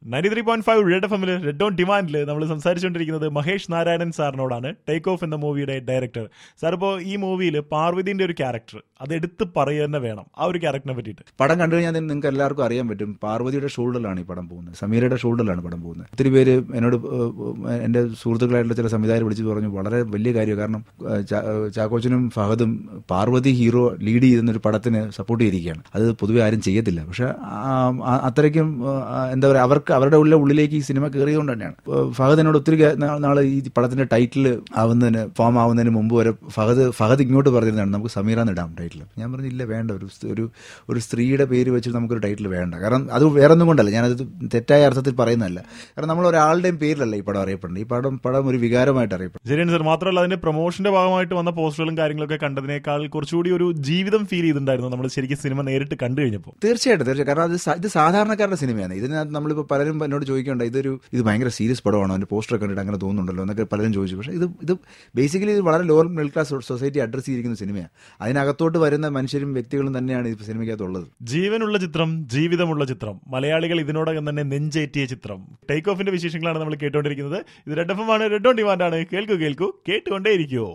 ninety three point five red F എമ്മിൽ red on ഡിമാൻഡിൽ നമ്മൾ സംസാരിച്ചുകൊണ്ടിരിക്കുന്നത് മഹേഷ് നാരായണൻ സാറിനോടാണ് ടേക്ക് ഓഫ് എന്ന മൂവിയുടെ ഡയറക്ടർ സാർ ഇപ്പോൾ ഈ മൂവിയിൽ പാർവതിന്റെ ഒരു ക്യാരക്ടർ അത് എടുത്ത് പറയുക തന്നെ വേണം ആ ഒരു ക്യാരക്ടറിനെ പറ്റിയിട്ട് പടം കണ്ടു കഴിഞ്ഞാൽ നിങ്ങൾക്ക് എല്ലാവർക്കും അറിയാൻ പറ്റും പാർവതിയുടെ ഷോൾഡറിലാണ് ഈ പടം പോകുന്നത് സമീരയുടെ ഷോൾഡറിലാണ് പടം പോകുന്നത് ഒത്തിരി പേര് എന്നോട് ഏഹ്, എൻ്റെ സുഹൃത്തുക്കളായിട്ടുള്ള ചില സംവിധായകർ വിളിച്ച് പറഞ്ഞു വളരെ വലിയ കാര്യം കാരണം ഏഹ്, ചാ- ഏഹ്, ചാക്കോച്ചനും ഫഹദും പാർവതി ഹീറോ ലീഡ് ചെയ്യുന്നൊരു പടത്തിന് സപ്പോർട്ട് ചെയ്തിരിക്കുകയാണ് അത് പൊതുവെ ആരും ചെയ്യത്തില്ല പക്ഷെ ആ- ആ- അത്രയ്ക്കും ആ, എന്താ പറയുക അവർക്ക് അവരുടെ ഉള്ള ഉള്ളിലേക്ക് ഈ സിനിമ കയറിയതുകൊണ്ട് തന്നെയാണ് ഏഹ്, ഫഹദ് എന്നോട് ഒത്തിരി നാ- നാളെ ഈ പടത്തിന്റെ ടൈറ്റിൽ ആവുന്നതിന് ഫോം ആവുന്നതിന് മുമ്പ് വരെ ഫഹദ് ഫഹദ് ഇങ്ങോട്ട് പറഞ്ഞിരുന്നതാണ് നമുക്ക് സമീറാന്ന് ഇടാം ടൈറ്റിൽ ഞാൻ പറഞ്ഞില്ല വേണ്ട ഒരു സ്- ഒരു ഒരു സ്ത്രീയുടെ പേര് വെച്ച് നമുക്കൊരു ടൈറ്റിൽ വേണ്ട കാരണം അത് വേറെ ഒന്നും കൊണ്ടല്ല ഞാനത് തെറ്റായ അർത്ഥത്തിൽ പറയുന്നതല്ല കാരണം നമ്മൾ ഒരാളുടെയും പേരിലല്ല ഈ പടം അറിയപ്പെടുന്നത് ഈ പടം പടം ഒരു വികാരമായിട്ട് അറിയപ്പെടുന്നത് ശരിയാണ് സാർ മാത്രമല്ല അതിന്റെ പ്രൊമോഷന്റെ ഭാഗമായിട്ട് വന്ന പോസ്റ്ററുകളും കാര്യങ്ങളൊക്കെ കണ്ടതിനേക്കാൾ കുറച്ചുകൂടി ഒരു ജീവിതം ഫീൽ ചെയ്തിട്ടുണ്ടായിരുന്നു നമ്മൾ ശരിക്കും സിനിമ നേരിട്ട് കണ്ടു കഴിഞ്ഞപ്പോൾ തീർച്ചയായിട്ടും തീർച്ചയായും കാരണം അത് സ- ഇത് സാധാരണക്കാരുടെ സിനിമയാണ് ഇതിനകത്ത് നമ്മളിപ്പോൾ പലരും എന്നോട് ചോദിക്കേണ്ട ഇതൊരു ഇത് ഭയങ്കര സീരിയസ് പടമാണോ അതിന്റെ പോസ്റ്റർ കണ്ടിട്ട് അങ്ങനെ തോന്നുന്നുണ്ടല്ലോ എന്നൊക്കെ പലരും ചോദിച്ചു പക്ഷേ ഇത് ഇത് ബേസിക്കലി ഇത് വളരെ lower middle class society address ചെയ്തിരിക്കുന്ന സിനിമയാണ് അതിനകത്തോട്ട് വരുന്ന മനുഷ്യരും വ്യക്തികളും തന്നെയാണ് ഈ സിനിമയ്ക്കകത്തുള്ളത് ജീവനുള്ള ചിത്രം ജീവിതമുള്ള ചിത്രം മലയാളികൾ ഇതിനോടകം തന്നെ നെഞ്ചേറ്റിയ ചിത്രം ടേക്ക് ഓഫിന്റെ വിശേഷങ്ങളാണ് നമ്മൾ കേട്ടുകൊണ്ടിരിക്കുന്നത് ഇത് റെഡ് എഫ് എം ആണ് റെഡ് ഓൺ ഡിമാൻഡ് ആണ് കേൾക്കൂ കേൾക്കൂ കേട്ടുകൊണ്ടേയിരിക്കുവോ